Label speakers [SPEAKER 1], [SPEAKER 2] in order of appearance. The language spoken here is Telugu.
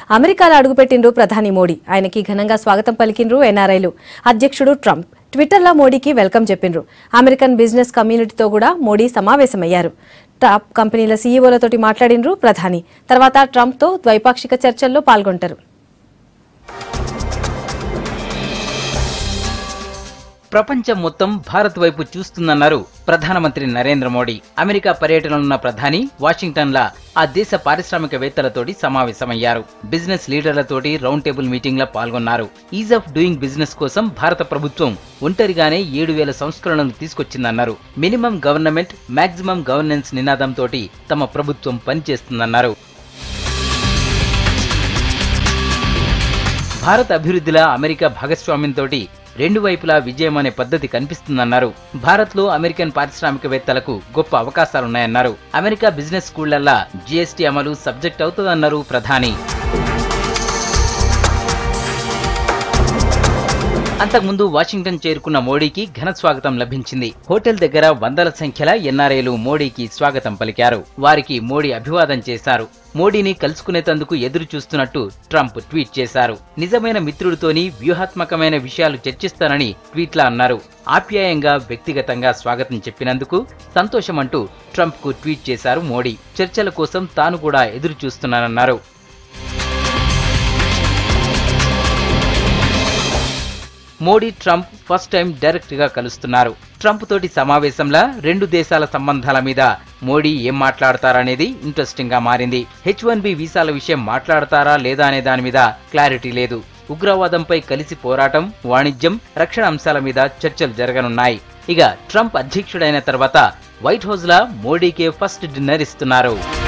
[SPEAKER 1] అమెరికాలో అడుగుపెట్టిండ్రు ప్రధాని మోడీ ఆయనకి ఘనంగా స్వాగతం పలికిండ్రు ఎన్ఆర్ఐలు అధ్యక్షుడు ట్రంప్ ట్విట్టర్లో మోడీకి వెల్కమ్ చెప్పిండ్రు అమెరికన్ బిజినెస్ కమ్యూనిటీతో కూడా మోడీ సమావేశమయ్యారు టాప్ కంపెనీల సీఈఓలతోటి మాట్లాడినరు ప్రధాని తర్వాత ట్రంప్తో ద్వైపాక్షిక చర్చల్లో పాల్గొంటారు
[SPEAKER 2] ప్రపంచం మొత్తం భారత్ వైపు చూస్తుందన్నారు ప్రధానమంత్రి నరేంద్ర మోడీ అమెరికా పర్యటనలున్న ప్రధాని వాషింగ్టన్ల ఆ దేశ పారిశ్రామికవేత్తలతోటి సమావేశమయ్యారు బిజినెస్ లీడర్లతోటి రౌండ్ టేబుల్ మీటింగ్లో పాల్గొన్నారు ఈజ్ ఆఫ్ డూయింగ్ బిజినెస్ కోసం భారత ప్రభుత్వం ఒంటరిగానే ఏడు వేల సంస్కరణలు తీసుకొచ్చిందన్నారు మినిమం గవర్నమెంట్ మాక్సిమం గవర్నెన్స్ నినాదంతో తమ ప్రభుత్వం పనిచేస్తుందన్నారు భారత్ అభివృద్ధిలో అమెరికా భాగస్వామ్యంతో రెండు వైపులా విజయం అనే పద్ధతి కనిపిస్తుందన్నారు భారత్లో అమెరికన్ పారిశ్రామికవేత్తలకు గొప్ప అవకాశాలున్నాయన్నారు అమెరికా బిజినెస్ స్కూళ్లల్లా జీఎస్టీ అమలు సబ్జెక్ట్ అవుతుందన్నారు ప్రధాని అంతకుముందు వాషింగ్టన్ చేరుకున్న మోడీకి ఘన స్వాగతం లభించింది హోటల్ దగ్గర వందల సంఖ్యల ఎన్ఆర్ఐలు మోడీకి స్వాగతం పలికారు వారికి మోడీ అభివాదం చేశారు మోడీని కలుసుకునేందుకు ఎదురు చూస్తున్నట్టు ట్రంప్ ట్వీట్ చేశారు నిజమైన మిత్రుడితోని వ్యూహాత్మకమైన విషయాలు చర్చిస్తానని ట్వీట్లా అన్నారు ఆప్యాయంగా వ్యక్తిగతంగా స్వాగతం చెప్పినందుకు సంతోషమంటూ ట్రంప్ కు ట్వీట్ చేశారు మోడీ చర్చల కోసం తాను కూడా ఎదురు చూస్తున్నానన్నారు Modi Trump first time direct గా కలుస్తున్నారు ట్రంప్ తోటి సమావేశంలో రెండు దేశాల సంబంధాల మీద మోడీ ఏం మాట్లాడతారనేది ఇంట్రెస్టింగ్ గా మారింది హెచ్ వన్ బి వీసాల విషయం మాట్లాడతారా లేదా అనే దాని మీద క్లారిటీ లేదు ఉగ్రవాదంపై కలిసి పోరాటం వాణిజ్యం రక్షణ అంశాల మీద చర్చలు జరగనున్నాయి ఇక ట్రంప్ అధ్యక్షుడైన తర్వాత వైట్ హౌస్ లా మోడీకే ఫస్ట్ డిన్నర్ ఇస్తున్నారు